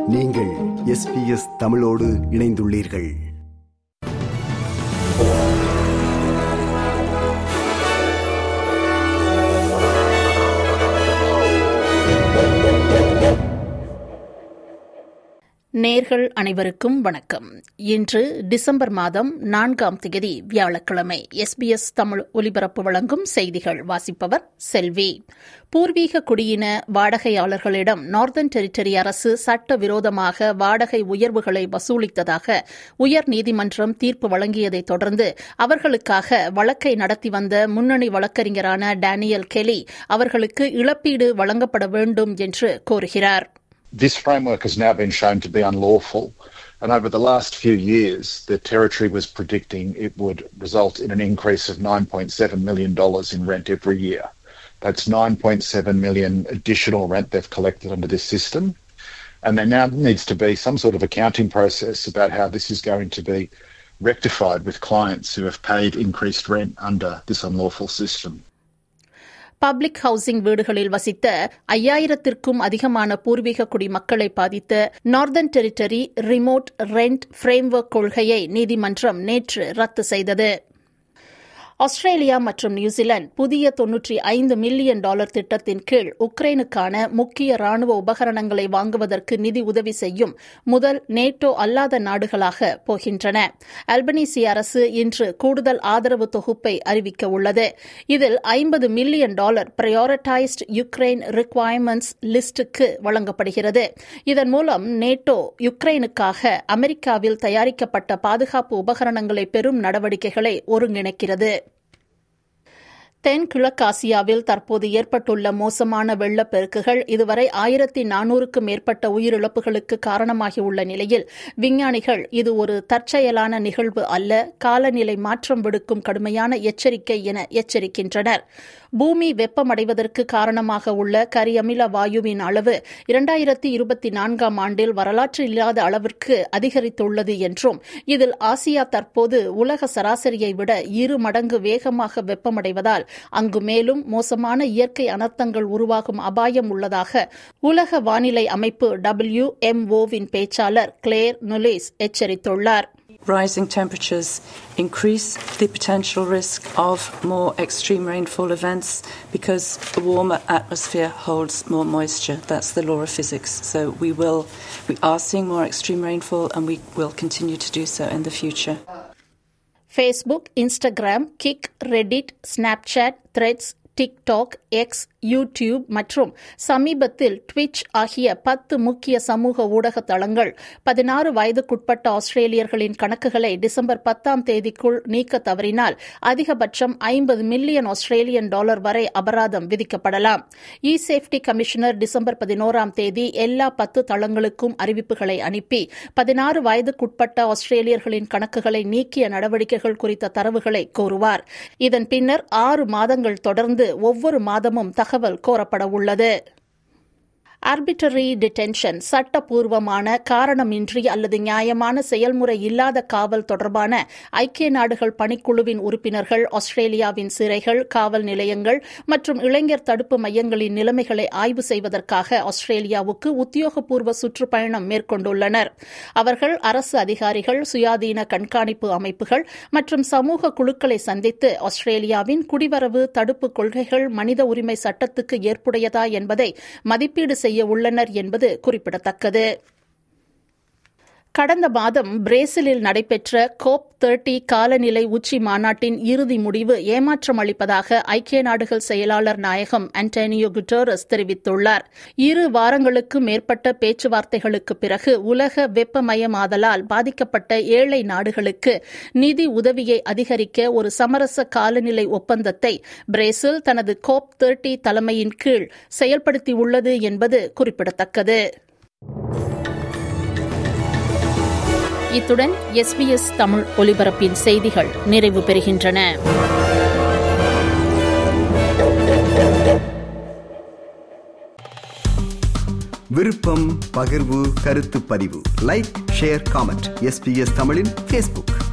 நீங்கள் எஸ்பிஎஸ் தமிழோடு இணைந்துள்ளீர்கள் நேர்கள் அனைவருக்கும் வணக்கம் இன்று டிசம்பர் மாதம் நான்காம் தேதி வியாழக்கிழமை எஸ்பிஎஸ் தமிழ் ஒலிபரப்பு வழங்கும் செய்திகள் வாசிப்பவர் செல்வி பூர்வீக குடியின வாடகையாளர்களிடம் நார்தன் டெரிட்டரி அரசு சட்டவிரோதமாக வாடகை உயர்வுகளை வசூலித்ததாக உயர்நீதிமன்றம் தீர்ப்பு வழங்கியதைத் தொடர்ந்து அவர்களுக்காக வழக்கை நடத்தி வந்த முன்னணி வழக்கறிஞரான டேனியல் கெலி அவர்களுக்கு இழப்பீடு வழங்கப்பட வேண்டும் என்று கோருகிறார் This framework has now been shown to be unlawful. And over the last few years, the Territory was predicting it would result in an increase of $9.7 million in rent every year. That's 9.7 million additional rent they've collected under this system. And there now needs to be some sort of accounting process about how this is going to be rectified with clients who have paid increased rent under this unlawful system. Public housing வீடுகளில் வசித்த ஐயாயிரத்திற்கும் அதிகமான பூர்வீக குடிமக்களை பாதித்த northern territory remote rent framework கொள்கையை நீதிமன்றம் நேற்று ரத்து செய்தது ஆஸ்திரேலியா மற்றும் நியூசிலாந்து புதிய தொன்னூற்றி ஐந்து மில்லியன் டாலர் திட்டத்தின் கீழ் உக்ரைனுக்கான முக்கிய ராணுவ உபகரணங்களை வாங்குவதற்கு நிதி உதவி செய்யும் முதல் நேட்டோ அல்லாத நாடுகளாக போகின்றன அல்பனீசி அரசு இன்று கூடுதல் ஆதரவு தொகுப்பை அறிவிக்க உள்ளது இதில் ஐம்பது million dollar prioritised Ukraine requirements லிஸ்டுக்கு வழங்கப்படுகிறது இதன் மூலம் நேட்டோ யுக்ரைனுக்காக அமெரிக்காவில் தயாரிக்கப்பட்ட பாதுகாப்பு உபகரணங்களை பெறும் நடவடிக்கைகளை ஒருங்கிணைக்கிறது தென்கிழக்காசியாவில் தற்போது ஏற்பட்டுள்ள மோசமான வெள்ளப்பெருக்குகள் இதுவரை ஆயிரத்தி நானூறுக்கும் மேற்பட்ட உயிரிழப்புகளுக்கு காரணமாகியுள்ள நிலையில் விஞ்ஞானிகள் இது ஒரு தற்செயலான நிகழ்வு அல்ல காலநிலை மாற்றம் விடுக்கும் கடுமையான எச்சரிக்கை என எச்சரிக்கின்றனர் பூமி வெப்பமடைவதற்கு காரணமாக உள்ள கரியமில வாயுவின் அளவு இரண்டாயிரத்தி இருபத்தி நான்காம் ஆண்டில் வரலாற்று இல்லாத அளவிற்கு அதிகரித்துள்ளது என்றும் இதில் ஆசியா தற்போது உலக சராசரியை விட இரு மடங்கு வேகமாக வெப்பமடைவதால் அங்கு மேலும் மோசமான இயற்கை அனர்த்தங்கள் உருவாகும் அபாயம் உள்ளதாக உலக வானிலை அமைப்பு டபிள்யூ எம்ஓவின் பேச்சாளர் கிளேர் நுலேஸ் எச்சரித்துள்ளார் Rising temperatures increase the potential risk of more extreme rainfall events because a warmer atmosphere holds more moisture. That's the law of physics. So we will, we are seeing more extreme rainfall and we will continue to do so in the future. Facebook Instagram Kick Reddit Snapchat Threads TikTok X YouTube மற்றும் சமீபத்தில் Twitch ஆகிய பத்து முக்கிய சமூக ஊடக தளங்கள் பதினாறு வயதுக்குட்பட்ட ஆஸ்திரேலியர்களின் கணக்குகளை டிசம்பர் பத்தாம் தேதிக்குள் நீக்க தவறினால் அதிகபட்சம் ஐம்பது மில்லியன் ஆஸ்திரேலியன் டாலர் வரை அபராதம் விதிக்கப்படலாம் இ சேஃப்டி கமிஷனர் டிசம்பர் பதினோராம் தேதி எல்லா பத்து தளங்களுக்கும் அறிவிப்புகளை அனுப்பி பதினாறு வயதுக்குட்பட்ட ஆஸ்திரேலியர்களின் கணக்குகளை நீக்கிய நடவடிக்கைகள் குறித்த தரவுகளை கோருவார் இதன் பின்னர் ஆறு மாதங்கள் தொடர்ந்து ஒவ்வொரு மாதமும் தகவல் கோரப்பட உள்ளது ஆர்பிட்டரி டிடென்ஷன் சட்டப்பூர்வமான காரணமின்றி அல்லது நியாயமான செயல்முறை இல்லாத காவல் தொடர்பான ஐக்கிய நாடுகள் பணிக்குழுவின் உறுப்பினர்கள் ஆஸ்திரேலியாவின் சிறைகள் காவல் நிலையங்கள் மற்றும் இளைஞர் தடுப்பு மையங்களின் நிலைமைகளை ஆய்வு செய்வதற்காக ஆஸ்திரேலியாவுக்கு உத்தியோகபூர்வ சுற்றுப்பயணம் மேற்கொண்டுள்ளனர் அவர்கள் அரசு அதிகாரிகள் சுயாதீன கண்காணிப்பு அமைப்புகள் மற்றும் சமூக குழுக்களை சந்தித்து ஆஸ்திரேலியாவின் குடிவரவு தடுப்பு கொள்கைகள் மனித உரிமை சட்டத்துக்கு ஏற்புடையதா என்பதை மதிப்பீடு செய்ய உள்ளனர் என்பது குறிப்பிடத்தக்கது கடந்த மாதம் பிரேசிலில் நடைபெற்ற கோப் தேர்ட்டி காலநிலை உச்சி மாநாட்டின் இறுதி முடிவு ஏமாற்றம் அளிப்பதாக ஐக்கிய நாடுகள் செயலாளர் நாயகம் அன்டோனியோ குட்டோரஸ் தெரிவித்துள்ளார் இரு வாரங்களுக்கு மேற்பட்ட பேச்சுவார்த்தைகளுக்கு பிறகு உலக வெப்பமயமாதலால் பாதிக்கப்பட்ட ஏழை நாடுகளுக்கு நிதி உதவியை அதிகரிக்க ஒரு சமரச காலநிலை ஒப்பந்தத்தை பிரேசில் தனது கோப் தேர்ட்டி தலைமையின் கீழ் செயல்படுத்தியுள்ளது என்பது குறிப்பிடத்தக்கது இத்துடன் எஸ்பிஎஸ் தமிழ் ஒலிபரப்பின் செய்திகள் நிறைவு பெறுகின்றன விருப்பம் பகிர்வு கருத்து பதிவு லைக் ஷேர் காமெண்ட் எஸ்பிஎஸ் தமிழின் ஃபேஸ்புக்